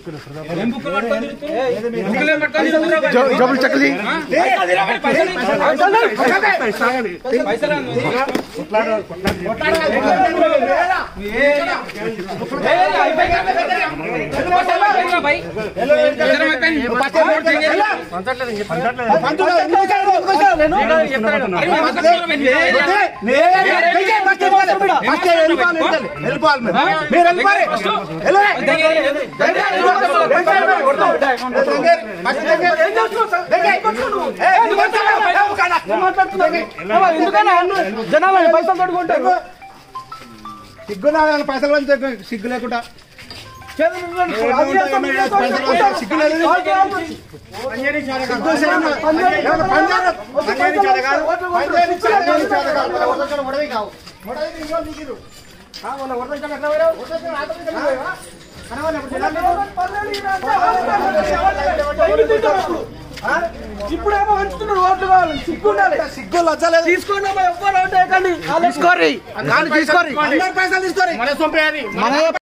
ఏం బుక్కులు పట్టుకొని తిరుగుతున్నారు? బుక్కులు ఏం పట్టుకొని తిరుగుతున్నారు బాయ్? జబ్బులు చెక్కది పైసలు తిరగండి, పైసలు ఇవ్వండి. పైసలు అందు. ఏ, అయిపోయింది, అయిపోయింది. పైసలు అయిపోయిందా బాయ్? పైసలు అయిపోయింది. పైసలు అయిపోయింది. అరే, మేము పక్కన పోయి ఏ, ఏ, జనాలు పైసలు తోడుకుంటారు సిగ్గు నాలుగు పైసలు పంచి సిగ్గు లేకుండా ఇప్పుడేమో పంచుతున్నారు ఓట్లు కావాలి సిగ్గు ఉండాలి సిగ్గు లచ్చలేదు తీసుకోండి అమ్మా, ఎవ్వరు ఓటు వేయకండి. వాళ్ళు తీసుకోర్రి. వాళ్ళు తీసుకోర్రి. పైసలు తీసుకోరు మన